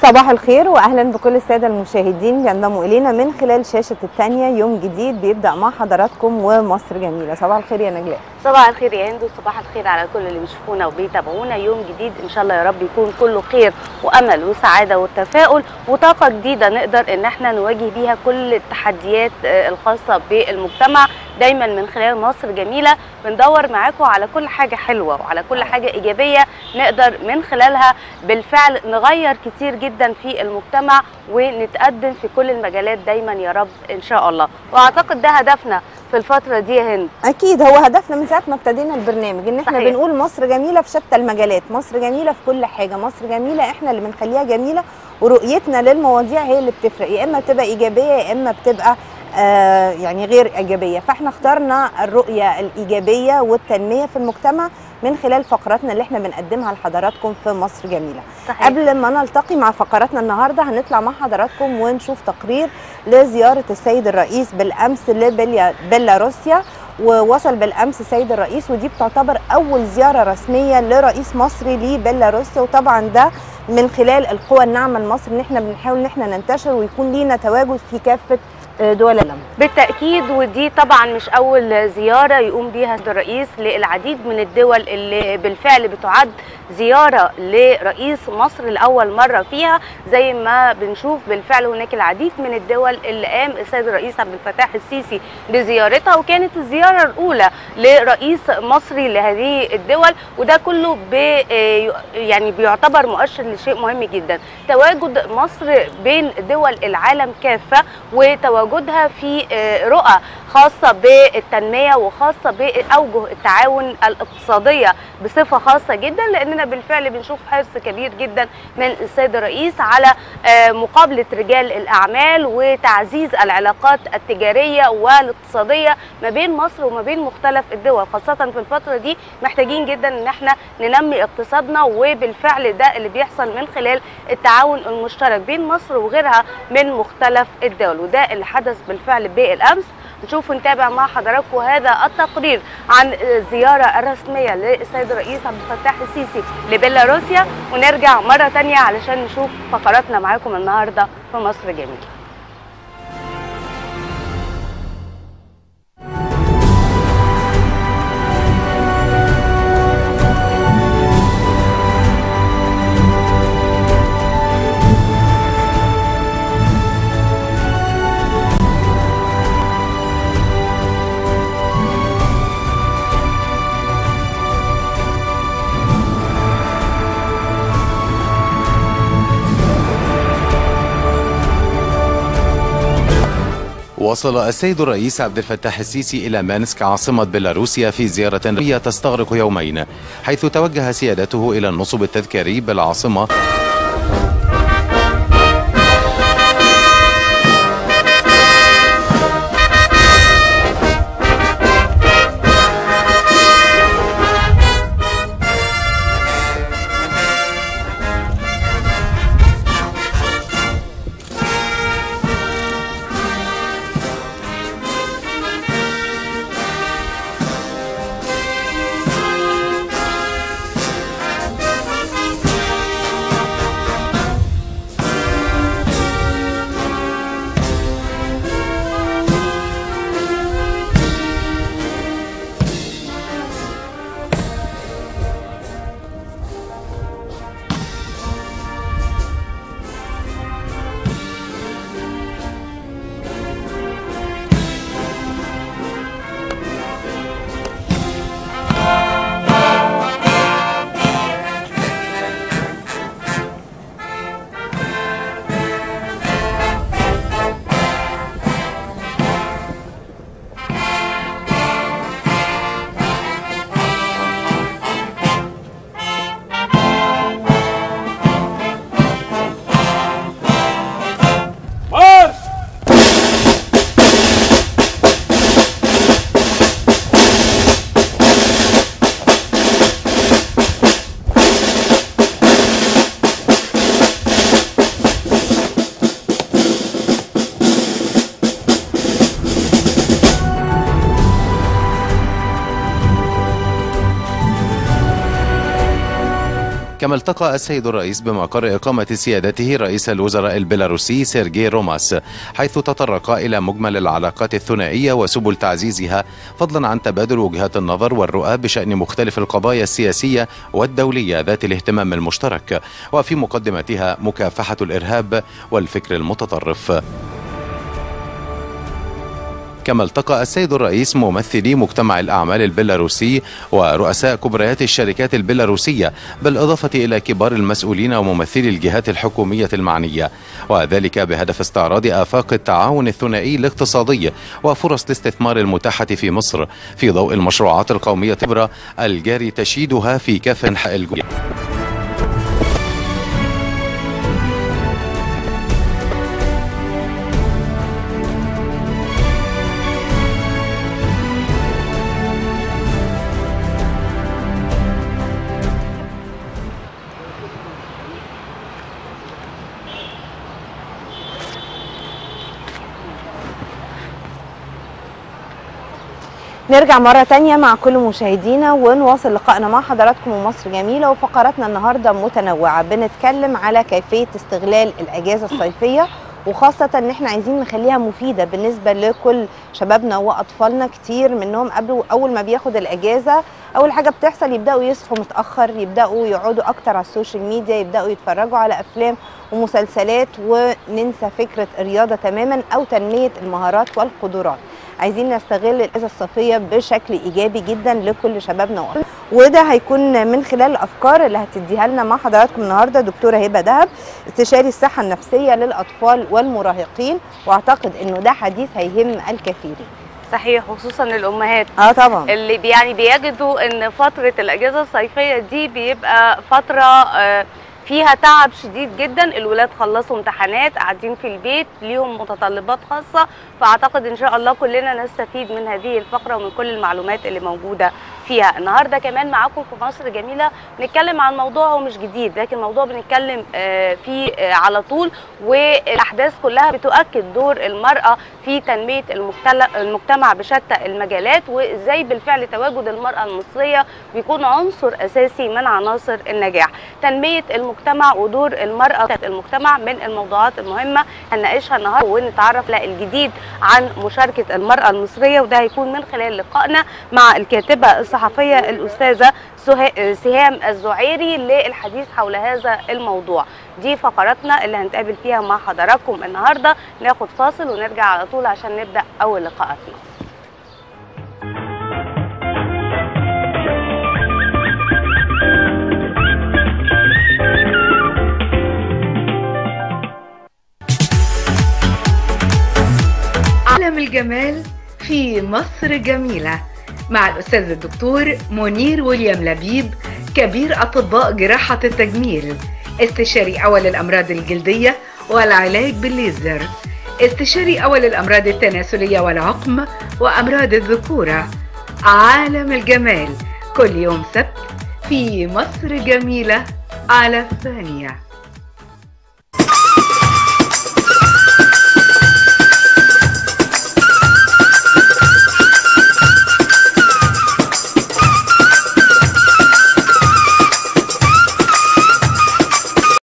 صباح الخير واهلا بكل الساده المشاهدين بينضموا الينا من خلال شاشه الثانيه يوم جديد بيبدا مع حضراتكم ومصر جميله صباح الخير يا نجلاء صباح الخير يا هند وصباح الخير على كل اللي بيشوفونا وبيتابعونا يوم جديد ان شاء الله يا رب يكون كله خير وامل وسعاده وتفاؤل وطاقه جديده نقدر ان احنا نواجه بيها كل التحديات آه، الخاصه بالمجتمع دايما من خلال مصر جميله بندور معاكم على كل حاجه حلوه وعلى كل حاجه ايجابيه نقدر من خلالها بالفعل نغير كتير جدا في المجتمع ونتقدم في كل المجالات دايما يا رب ان شاء الله واعتقد ده هدفنا في الفتره دي يا هند اكيد هو هدفنا من ساعه ما ابتدينا البرنامج ان احنا صحيح. بنقول مصر جميله في شتى المجالات مصر جميله في كل حاجه مصر جميله احنا اللي بنخليها جميله ورؤيتنا للمواضيع هي اللي بتفرق يا اما بتبقى ايجابيه يا اما بتبقى آه يعني غير ايجابيه فاحنا اخترنا الرؤيه الايجابيه والتنميه في المجتمع من خلال فقراتنا اللي احنا بنقدمها لحضراتكم في مصر جميله صحيح قبل ما نلتقي مع فقراتنا النهارده هنطلع مع حضراتكم ونشوف تقرير لزياره السيد الرئيس بالامس لبيلاروسيا ووصل بالامس السيد الرئيس ودي بتعتبر اول زياره رسميه لرئيس مصري لبيلاروسيا وطبعا ده من خلال القوى الناعمه لمصر ان احنا بنحاول ان احنا ننتشر ويكون لينا تواجد في كافه آه، دول العالم بالتأكيد ودي طبعا مش أول زيارة يقوم بيها الرئيس للعديد من الدول اللي بالفعل بتعد زيارة لرئيس مصر لأول مرة فيها زي ما بنشوف بالفعل هناك العديد من الدول اللي قام السيد الرئيس عبد الفتاح السيسي بزيارتها وكانت الزيارة الأولى لرئيس مصري لهذه الدول وده كله بي يعني بيعتبر مؤشر لشيء مهم جدا تواجد مصر بين دول العالم كافة وتواجدها في آه، رؤى خاصة بالتنمية وخاصة بأوجه التعاون الاقتصادية بصفة خاصة جدا لأننا بالفعل بنشوف حرص كبير جدا من السيد الرئيس على آه، مقابلة رجال الأعمال وتعزيز العلاقات التجارية والاقتصادية ما بين مصر وما بين مختلف الدول خاصة في الفترة دي محتاجين جدا ان احنا ننمي اقتصادنا وبالفعل ده اللي بيحصل من خلال التعاون المشترك بين مصر وغيرها من مختلف الدول وده اللي حدث بالفعل بالامس نشوف ونتابع مع حضراتكم هذا التقرير عن الزيارة الرسمية للسيد الرئيس عبد الفتاح السيسي لبيلاروسيا ونرجع مرة تانية علشان نشوف فقراتنا معاكم النهاردة في مصر جميلة وصل السيد الرئيس عبد الفتاح السيسي إلى مانسك عاصمة بيلاروسيا في زيارة رسمية تستغرق يومين حيث توجه سيادته إلى النصب التذكاري بالعاصمة كما التقى السيد الرئيس بمقر إقامة سيادته رئيس الوزراء البيلاروسي سيرجي روماس حيث تطرق إلى مجمل العلاقات الثنائية وسبل تعزيزها فضلا عن تبادل وجهات النظر والرؤى بشأن مختلف القضايا السياسية والدولية ذات الاهتمام المشترك وفي مقدمتها مكافحة الإرهاب والفكر المتطرف كما التقى السيد الرئيس ممثلي مجتمع الأعمال البيلاروسي ورؤساء كبريات الشركات البيلاروسية بالإضافة إلى كبار المسؤولين وممثلي الجهات الحكومية المعنية وذلك بهدف استعراض آفاق التعاون الثنائي الاقتصادي وفرص الاستثمار المتاحة في مصر في ضوء المشروعات القومية الكبرى الجاري تشييدها في كافة أنحاء الجمهورية نرجع مرة تانية مع كل مشاهدينا ونواصل لقائنا مع حضراتكم ومصر جميلة وفقراتنا النهاردة متنوعة بنتكلم على كيفية استغلال الأجازة الصيفية وخاصة ان احنا عايزين نخليها مفيدة بالنسبة لكل شبابنا واطفالنا كتير منهم قبل اول ما بياخد الاجازة اول حاجة بتحصل يبدأوا يصحوا متأخر يبدأوا يقعدوا اكتر على السوشيال ميديا يبدأوا يتفرجوا على افلام ومسلسلات وننسى فكرة الرياضة تماما او تنمية المهارات والقدرات عايزين نستغل الاجازه الصيفيه بشكل ايجابي جدا لكل شبابنا وأطفالنا. وده هيكون من خلال الافكار اللي هتديها لنا مع حضراتكم النهارده دكتوره هبه دهب استشاري الصحه النفسيه للاطفال والمراهقين واعتقد انه ده حديث هيهم الكثيرين صحيح خصوصا الامهات اه طبعا اللي بي- يعني بيجدوا ان فتره الاجازه الصيفيه دي بيبقى فتره آه، فيها تعب شديد جدا الولاد خلصوا امتحانات قاعدين في البيت ليهم متطلبات خاصه فاعتقد ان شاء الله كلنا نستفيد من هذه الفقره ومن كل المعلومات اللي موجوده فيها النهارده كمان معاكم في مصر جميله نتكلم عن موضوع هو مش جديد لكن موضوع بنتكلم آه، فيه آه، على طول والاحداث كلها بتؤكد دور المراه في تنميه المجتل- المجتمع بشتى المجالات وازاي بالفعل تواجد المراه المصريه بيكون عنصر اساسي من عناصر النجاح تنميه المجتمع ودور المراه في المجتمع من الموضوعات المهمه هنناقشها النهارده ونتعرف على الجديد عن مشاركه المراه المصريه وده هيكون من خلال لقائنا مع الكاتبه الصحفيه الاستاذه سها- سهام الزعيري للحديث حول هذا الموضوع دي فقراتنا اللي هنتقابل فيها مع حضراتكم النهارده ناخد فاصل ونرجع على طول عشان نبدا اول لقاءاتنا عالم الجمال في مصر جميلة مع الأستاذ الدكتور منير ويليام لبيب كبير أطباء جراحة التجميل استشاري أول الأمراض الجلدية والعلاج بالليزر استشاري أول الأمراض التناسلية والعقم وأمراض الذكورة عالم الجمال كل يوم سبت في مصر جميلة على الثانية